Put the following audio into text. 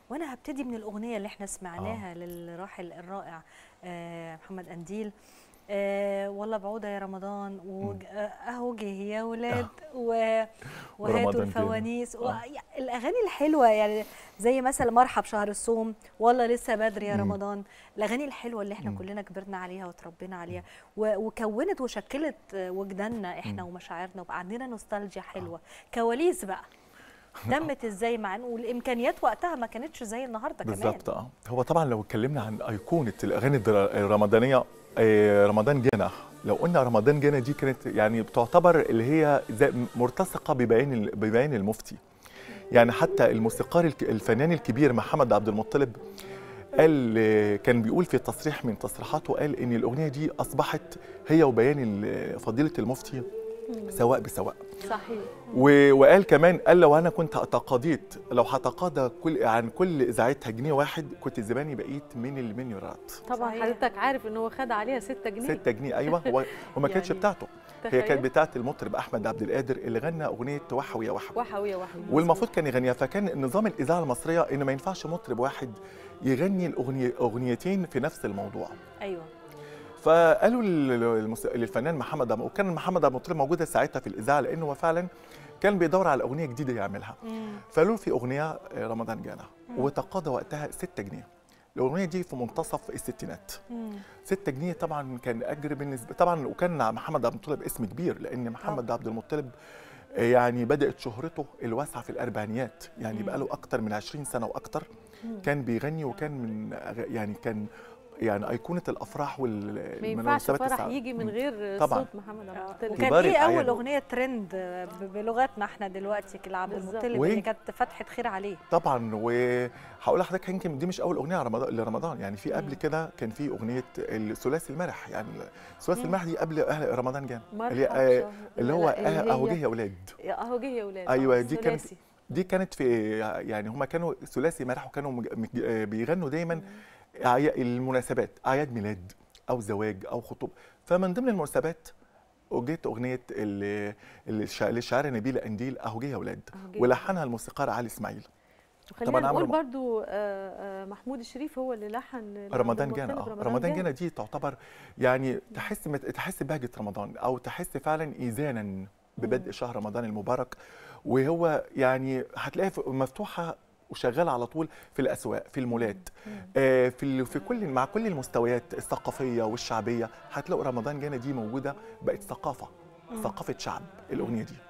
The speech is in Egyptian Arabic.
وانا هبتدي من الاغنيه اللي احنا سمعناها للراحل الرائع آه، محمد قنديل آه والله بعودة يا رمضان واهو جه يا ولاد و... وهاتوا ورمضان الفوانيس جه. و... آه. الاغاني الحلوه يعني زي مثلا مرحب شهر الصوم والله لسه بدري يا مم. رمضان الاغاني الحلوه اللي احنا مم. كلنا كبرنا عليها وتربينا عليها و... وكونت وشكلت وجداننا احنا مم. ومشاعرنا وبقى عندنا نوستالجيا حلوه كواليس بقى تمت ازاي مع إن- والامكانيات وقتها ما كانتش زي النهارده كمان بالظبط اه هو طبعا لو اتكلمنا عن ايقونه الاغاني الدرا- الرمضانيه آه، رمضان جانا لو قلنا رمضان جانا دي كانت يعني بتعتبر اللي هي زي مرتسقه ببيان ال- ببيان المفتي يعني حتى الموسيقار الك- الفنان الكبير محمد عبد المطلب قال آه، كان بيقول في تصريح من تصريحاته قال ان الاغنيه دي اصبحت هي وبيان ال- فضيله المفتي سواء بسواء صحيح و- وقال كمان قال لو انا كنت تقاضيت لو هتقاضى كل عن كل اذاعتها جنيه واحد كنت زماني بقيت من المليونيرات طبعا صحيح. حضرتك عارف ان هو خد عليها 6 جنيه 6 جنيه ايوه هو وما كانتش يعني بتاعته هي تخيل. كانت بتاعت المطرب احمد عبد القادر اللي غنى اغنيه وحوي يا وحوي وحوي وحوي والمفروض كان يغنيها فكان نظام الاذاعه المصريه ان ما ينفعش مطرب واحد يغني الاغنيه اغنيتين في نفس الموضوع ايوه فقالوا لل- للمس- للفنان محمد عبد وكان محمد عبد المطلب موجوده ساعتها في الاذاعه لانه هو فعلا كان بيدور على اغنيه جديده يعملها مم. فقالوا له في اغنيه آه، رمضان جانا وتقاضى وقتها 6 جنيه الاغنيه دي في منتصف الستينات مم. 6 جنيه طبعا كان اجر بالنسبه طبعا وكان محمد عبد المطلب اسم كبير لان محمد عبد المطلب آه، يعني بدات شهرته الواسعه في الاربعينيات يعني مم. بقى له اكتر من 20 سنه واكتر كان بيغني وكان من أغ- يعني كان يعني ايقونه الافراح ما ينفعش والمناسبات فرح السعادة. يجي من غير طبعاً. صوت محمد عبد المطلب وكان كبار ايه اول الأعياد. اغنيه ترند ب- بلغتنا احنا دلوقتي كده عبد بالظبط. المطلب وإيه؟ اللي كانت فتحه خير عليه طبعا وهقول لحضرتك يمكن دي مش اول اغنيه رمضان لرمضان يعني في قبل مم. كده كان في اغنيه الثلاثي المرح يعني الثلاثي مم. المرح دي قبل اهل رمضان جان مرحب اللي, آه، شهر- اللي لا، هو لا، اللي آه، اهو هي- جه يا اولاد يا اهو جه يا ولاد أيوة، آه، دي كانت- ثلاثي. دي كانت في يعني هما كانوا ثلاثي مرح وكانوا مج- مج- آه، بيغنوا دايما أعيا- المناسبات اعياد ميلاد او زواج او خطوبه فمن ضمن المناسبات وجدت اغنيه اللي اللي الشا- للشاعره نبيله قنديل اهو جه يا اولاد أهو جه يا ولحنها الموسيقار علي اسماعيل وخلينا طبعاً نقول عملوا- برضو آه، آه، محمود الشريف هو اللي لحن لعبد رمضان جانا المطلب اه رمضان جانا دي تعتبر يعني تحس مت- تحس بهجه رمضان او تحس فعلا ايذانا ببدء شهر رمضان المبارك وهو يعني هتلاقيها ف- مفتوحه وشغاله على طول في الاسواق في المولات آه في ال- في كل مع كل المستويات الثقافيه والشعبيه هتلاقوا رمضان جانا دي موجوده بقت ثقافه ثقافه شعب الاغنيه دي